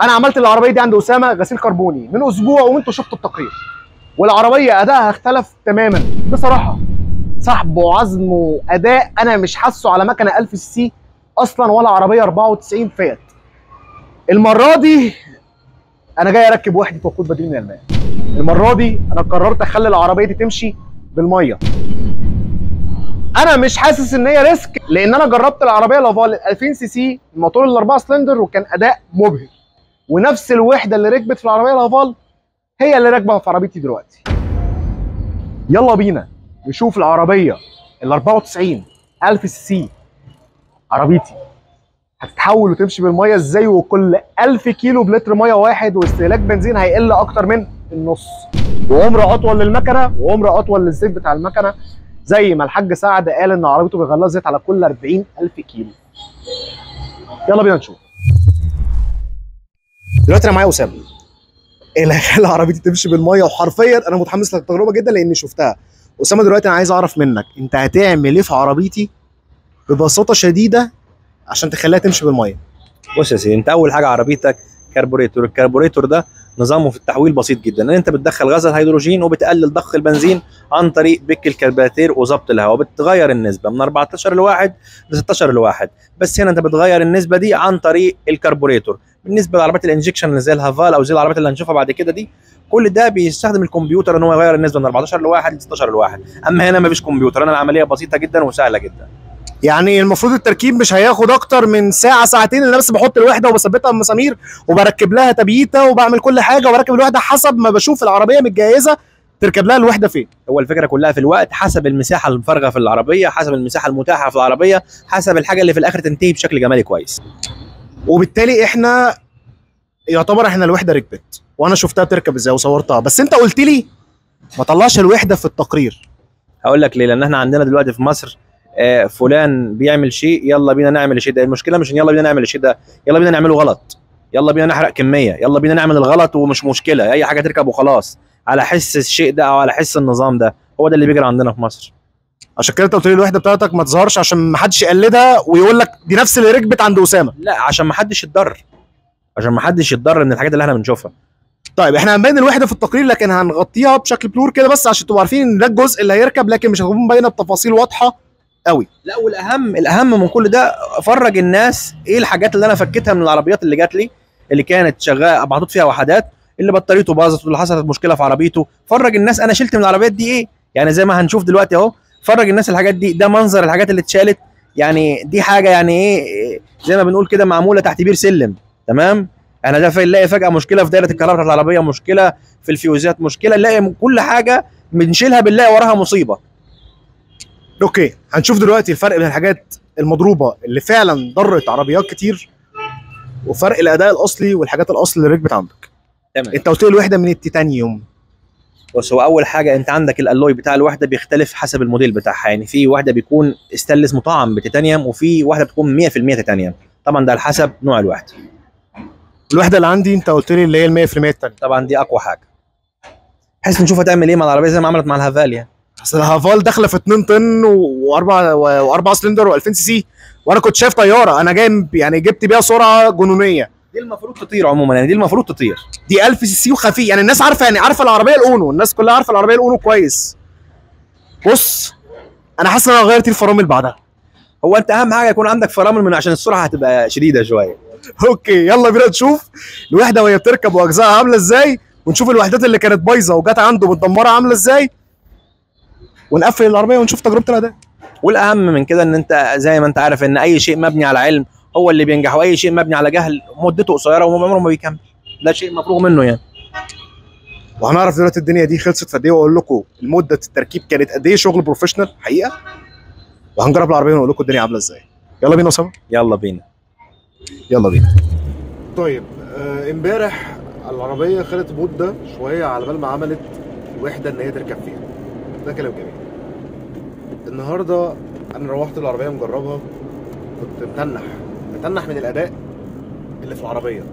انا عملت العربيه دي عند اسامه غسيل كربوني من اسبوع وانتوا شفتوا التقرير والعربيه ادائها اختلف تماما بصراحه صحب وعزم واداء انا مش حاسه على مكنه 1000 سي سي اصلا ولا عربيه 94 فيات المره دي انا جاي اركب وحده وقود بديل من الماء المره دي انا قررت اخلي العربيه دي تمشي بالميه انا مش حاسس ان هي ريسك لان انا جربت العربيه لافال 2000 سي سي الموتور الاربعه سلندر وكان اداء مبهر ونفس الوحده اللي ركبت في العربيه لافال هي اللي راكبه في عربيتي دلوقتي يلا بينا نشوف العربيه ال 94 1000 سي سي عربيتي هتتحول وتمشي بالميه ازاي وكل 1000 كيلو بلتر ميه واحد واستهلاك بنزين هيقل اكتر من النص وعمر اطول للمكنه وعمر اطول للزيت بتاع المكنه زي ما الحاج سعد قال ان عربيته بيغلى زيت على كل 40000 كيلو يلا بينا نشوف دلوقتي انا معايا اسامه اللي هيخلي عربيتي تمشي بالميه وحرفيا انا متحمس للتجربه جدا لاني شفتها اسامه دلوقتي انا عايز اعرف منك انت هتعمل ايه في عربيتي ببساطه شديده عشان تخليها تمشي بالميه بص يا سيدي انت اول حاجه عربيتك كربوريتور الكربوريتور ده نظامه في التحويل بسيط جدا ان انت بتدخل غاز الهيدروجين وبتقلل ضخ البنزين عن طريق بك الكرباتير وظبط الهواء بتغير النسبه من 14 لواحد ل 16 لواحد بس هنا انت بتغير النسبه دي عن طريق الكربوريتور بالنسبه لعربيات الانجكشن اللي زي الهافال او زي العربيات اللي هنشوفها بعد كده دي كل ده بيستخدم الكمبيوتر ان هو يغير النسبه من 14 لواحد ل 16 لواحد اما هنا مفيش كمبيوتر انا العمليه بسيطه جدا وسهله جدا يعني المفروض التركيب مش هياخد اكتر من ساعه ساعتين انا بس بحط الوحده وبثبتها بمسامير وبركب لها تبييته وبعمل كل حاجه وبركب الوحده حسب ما بشوف العربيه متجهزه تركب لها الوحده فين هو الفكره كلها في الوقت حسب المساحه الفارغه في العربيه حسب المساحه المتاحه في العربيه حسب الحاجه اللي في الاخر تنتهي بشكل جمالي كويس وبالتالي احنا يعتبر احنا الوحده ركبت وانا شفتها بتركب ازاي وصورتها بس انت قلت لي ما طلعش الوحده في التقرير هقول لك ليه لان احنا عندنا دلوقتي في مصر آه، فلان بيعمل شيء يلا بينا نعمل الشيء ده المشكله مش ان يلا بينا نعمل الشيء ده يلا بينا نعمله غلط يلا بينا نحرق كميه يلا بينا نعمل الغلط ومش مشكله اي حاجه تركب وخلاص على حس الشيء ده او على حس النظام ده هو ده اللي بيجري عندنا في مصر عشان كده انت قلت لي الوحده بتاعتك ما تظهرش عشان ما حدش يقلدها ويقول لك دي نفس اللي ركبت عند اسامه لا عشان ما حدش يتضرر عشان ما حدش يتضرر من الحاجات اللي احنا بنشوفها طيب احنا هنبين الوحده في التقرير لكن هنغطيها بشكل بلور كده بس عشان تبقوا عارفين ان ده الجزء اللي هيركب لكن مش هتكون باينه بتفاصيل واضحه قوي لا والاهم الاهم من كل ده فرج الناس ايه الحاجات اللي انا فكيتها من العربيات اللي جات لي اللي كانت شغاله محطوط فيها وحدات اللي بطاريته باظت واللي حصلت مشكله في عربيته فرج الناس انا شلت من العربيات دي ايه يعني زي ما هنشوف دلوقتي اهو فرج الناس الحاجات دي ده منظر الحاجات اللي اتشالت يعني دي حاجه يعني ايه زي ما بنقول كده معموله تحت بير سلم تمام احنا ده في- نلاقي فجاه مشكله في دايره الكهرباء بتاعت العربيه مشكله في الفيوزات مشكله نلاقي كل حاجه بنشيلها بنلاقي وراها مصيبه اوكي هنشوف دلوقتي الفرق بين الحاجات المضروبه اللي فعلا ضرت عربيات كتير وفرق الاداء الاصلي والحاجات الاصل اللي ركبت عندك تمام انت قلت لي الوحده من التيتانيوم بص هو اول حاجه انت عندك الالوي بتاع الوحده بيختلف حسب الموديل بتاعها يعني في واحده بيكون استانلس مطعم بتيتانيوم وفي واحده بتكون 100% تيتانيوم طبعا ده على حسب نوع الوحده الوحده اللي عندي انت قلت لي اللي هي ال 100% الثانيه طبعا دي اقوى حاجه بحيث نشوف هتعمل ايه مع العربيه زي ما عملت مع الهافاليا اصل الهافال داخله في 2 طن واربع واربع سلندر و2000 سي سي وانا كنت شايف طياره انا جاي يعني جبت بيها سرعه جنونيه دي المفروض تطير عموما يعني دي المفروض تطير دي 1000 سي سي وخفيف يعني الناس عارفه يعني عارفه العربيه الاونو الناس كلها عارفه العربيه الاونو كويس بص انا حاسس ان انا غيرت الفرامل بعدها هو انت اهم حاجه يكون عندك فرامل من عشان السرعه هتبقى شديده شويه اوكي يلا بينا نشوف الوحده وهي بتركب واجزائها عامله ازاي ونشوف الوحدات اللي كانت بايظه وجت عنده متدمره عامله ازاي ونقفل العربيه ونشوف تجربه الاداء والاهم من كده ان انت زي ما انت عارف ان اي شيء مبني على علم هو اللي بينجح واي شيء مبني على جهل مدته قصيره وعمره ما بيكمل ده شيء مفروغ منه يعني وهنعرف دلوقتي الدنيا دي خلصت في قد ايه واقول لكم مده التركيب كانت قد ايه شغل بروفيشنال حقيقه وهنجرب العربيه ونقول لكم الدنيا عامله ازاي يلا بينا يا اسامه يلا بينا يلا بينا طيب آه، امبارح العربيه خدت مده شويه على بال ما عملت الوحده ان هي تركب فيها ده كلام جميل النهارده انا روحت العربيه مجربها كنت متنح متنح من الاداء اللي في العربيه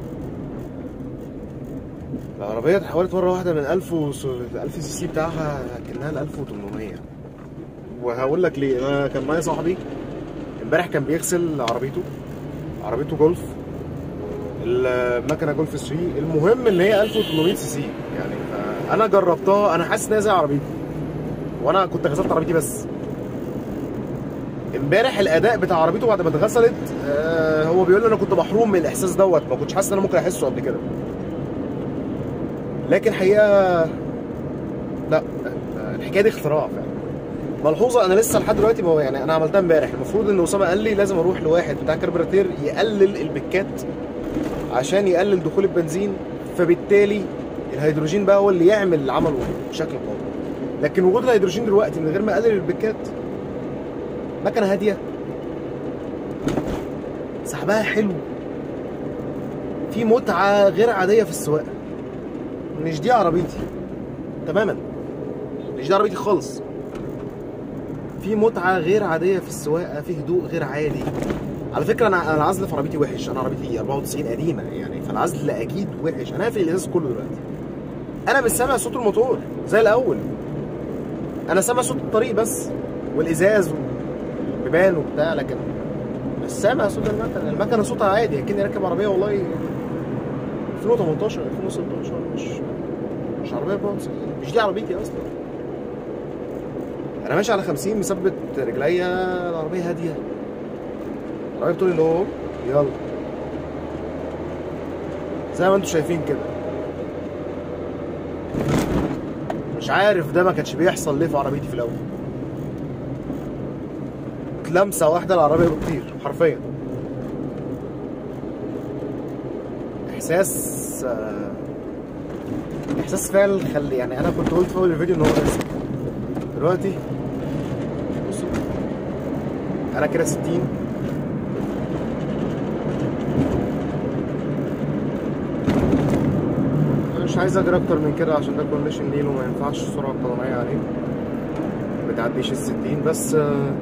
العربيه اتحولت مره واحده من 1000 و 1000 سي سي بتاعها كانها ل 1800 وهقول لك ليه انا كان معايا صاحبي امبارح كان بيغسل عربيته عربيته جولف المكنه جولف 3 المهم ان هي 1800 سي سي يعني انا جربتها انا حاسس ان هي زي عربيتي وانا كنت غسلت عربيتي بس امبارح الاداء بتاع عربيته بعد ما اتغسلت آه هو بيقول لي انا كنت محروم من الاحساس دوت ما كنتش حاسس ان انا ممكن احسه قبل كده لكن حقيقه لا آه، الحكايه دي اختراع فعلا ملحوظه انا لسه لحد دلوقتي ما يعني انا عملتها امبارح المفروض ان اسامه قال لي لازم اروح لواحد بتاع كربراتير يقلل البكات عشان يقلل دخول البنزين فبالتالي الهيدروجين بقى هو اللي يعمل عمله بشكل قوي لكن وجود الهيدروجين دلوقتي من غير ما اقلل البكات مكنه هاديه سحبها حلو في متعه غير عاديه في السواقه مش دي عربيتي تماما مش دي عربيتي خالص في متعه غير عاديه في السواقه في هدوء غير عادي على فكره انا انا العزل في عربيتي وحش انا عربيتي 94 قديمه يعني فالعزل اكيد وحش انا هقفل الازاز كله دلوقتي انا مش سامع صوت الموتور زي الاول انا سامع صوت الطريق بس والازاز والبيبان وبتاع لكن مش سامع صوت المكنه المكنه صوتها عادي اكني راكب عربيه والله 2018 2016 مش مش عربيه 94 مش دي عربيتي اصلا انا ماشي على 50 مثبت رجليا العربيه هاديه العربيه بتقول اللي هو يلا زي ما انتم شايفين كده مش عارف ده ما كانش بيحصل ليه في عربيتي في الاول لمسه واحده العربيه بتطير حرفيا احساس آه، احساس فعلا خلي يعني انا كنت قلت في اول الفيديو ان هو راسك دلوقتي بصوا انا كده 60 أنا مش عايز اجري اكتر من كده عشان ده كونديشن نيل وما ينفعش السرعه القانونيه عليه ما بتعديش ال 60 بس آه،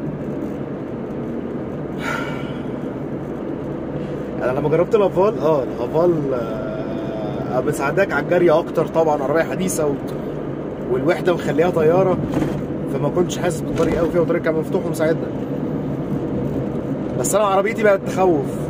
انا لما جربت الافال اه الافال آه، مساعداك على الجري اكتر طبعا عربيه حديثه و... والوحده مخليها طياره فما كنتش حاسس بالطريق قوي فيها والطريق كان مفتوح ومساعدنا بس انا عربيتي بقت تخوف